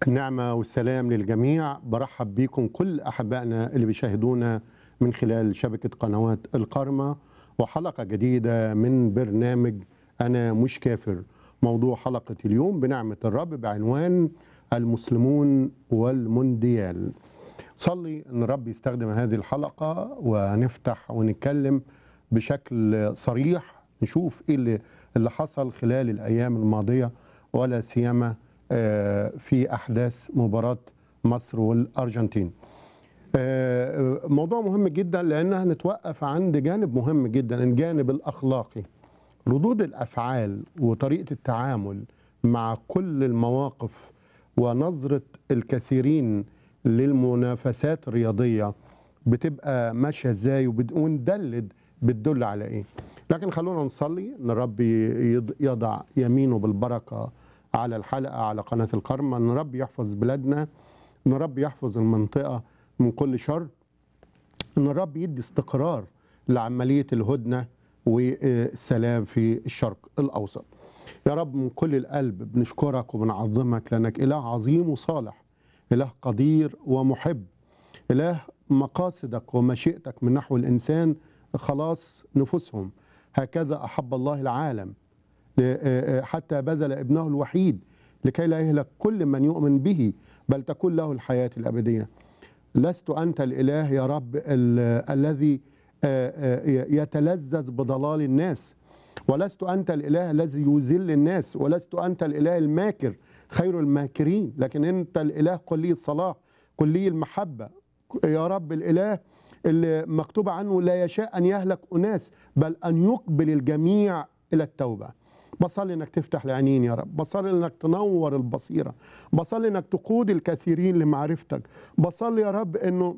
النعمة والسلام للجميع برحب بيكم كل أحبائنا اللي بيشاهدونا من خلال شبكة قنوات القرمة وحلقة جديدة من برنامج أنا مش كافر موضوع حلقة اليوم بنعمة الرب بعنوان المسلمون والمونديال صلي أن الرب يستخدم هذه الحلقة ونفتح ونتكلم بشكل صريح نشوف إيه اللي, اللي حصل خلال الأيام الماضية ولا سيما آه، في أحداث مباراة مصر والأرجنتين آه، موضوع مهم جدا لأن هنتوقف عند جانب مهم جدا الجانب الأخلاقي ردود الأفعال وطريقة التعامل مع كل المواقف ونظرة الكثيرين للمنافسات الرياضية بتبقى ماشية ازاي وبد- وندلد بتدل على ايه لكن خلونا نصلي ان الرب يض- يضع يمينه بالبركة على الحلقة على قناة الكرمة ان الرب يحفظ بلادنا ان الرب يحفظ المنطقة من كل شر ان الرب يدي استقرار لعمليه الهدنه والسلام في الشرق الاوسط. يا رب من كل القلب بنشكرك وبنعظمك لانك اله عظيم وصالح، اله قدير ومحب، اله مقاصدك ومشيئتك من نحو الانسان خلاص نفوسهم، هكذا احب الله العالم ل- حتى بذل ابنه الوحيد لكي لا يهلك كل من يؤمن به بل تكون له الحياه الابديه. لست أنت الإله يا رب ال- الذي آه، آه، يتلذذ بضلال الناس ولست أنت الإله الذي يذل الناس ولست أنت الإله الماكر خير الماكرين لكن أنت الإله كلي الصلاح كلي المحبة يا رب الإله اللي مكتوب عنه لا يشاء أن يهلك أناس بل أن يقبل الجميع إلى التوبة بصلي انك تفتح العينين يا رب بصلي انك تنور البصيره بصلي انك تقود الكثيرين لمعرفتك بصلي يا رب انه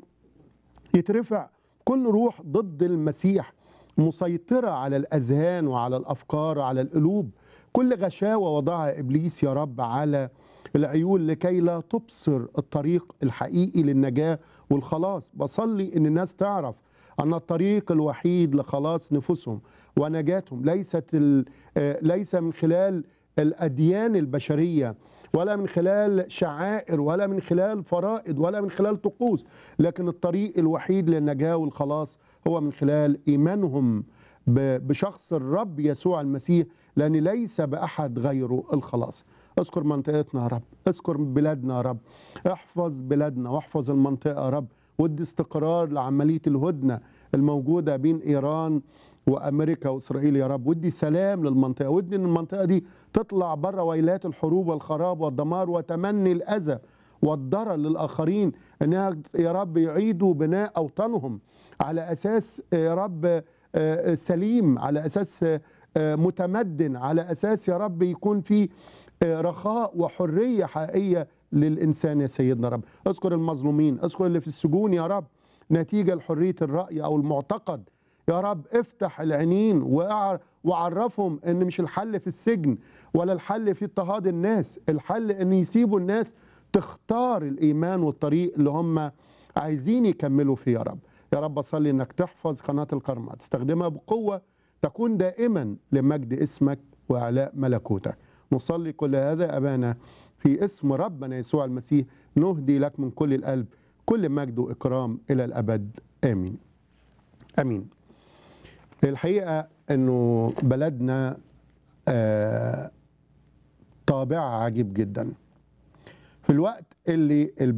يترفع كل روح ضد المسيح مسيطرة على الأذهان وعلى الأفكار وعلى القلوب كل غشاوة وضعها إبليس يا رب على العيون لكي لا تبصر الطريق الحقيقي للنجاة والخلاص بصلي إن الناس تعرف أن الطريق الوحيد لخلاص نفوسهم ونجاتهم ليست ال- آه، ليس من خلال الأديان البشرية ولا من خلال شعائر ولا من خلال فرائض ولا من خلال طقوس لكن الطريق الوحيد للنجاة والخلاص هو من خلال إيمانهم ب- بشخص الرب يسوع المسيح لأن ليس بأحد غيره الخلاص اذكر منطقتنا يا رب اذكر بلادنا يا رب احفظ بلادنا واحفظ المنطقة يا رب ودي استقرار لعملية الهدنة الموجودة بين إيران وامريكا واسرائيل يا رب ودي سلام للمنطقه ودي ان المنطقه دي تطلع بره ويلات الحروب والخراب والدمار وتمني الاذى والضرر للاخرين انها يا رب يعيدوا بناء اوطانهم على اساس يا رب آه، سليم على اساس آه، متمدن على اساس يا رب يكون في آه، رخاء وحريه حقيقيه للانسان يا سيدنا رب اذكر المظلومين اذكر اللي في السجون يا رب نتيجه لحريه الراي او المعتقد يا رب افتح العينين وأع- وعرفهم ان مش الحل في السجن ولا الحل في اضطهاد الناس الحل ان يسيبوا الناس تختار الايمان والطريق اللي هم عايزين يكملوا فيه يا رب يا رب اصلي انك تحفظ قناه الكرمة تستخدمها بقوه تكون دائما لمجد اسمك واعلاء ملكوتك نصلي كل هذا ابانا في اسم ربنا يسوع المسيح نهدي لك من كل القلب كل مجد واكرام الى الابد امين امين الحقيقه انه بلدنا آه، طابعها عجيب جدا في الوقت اللي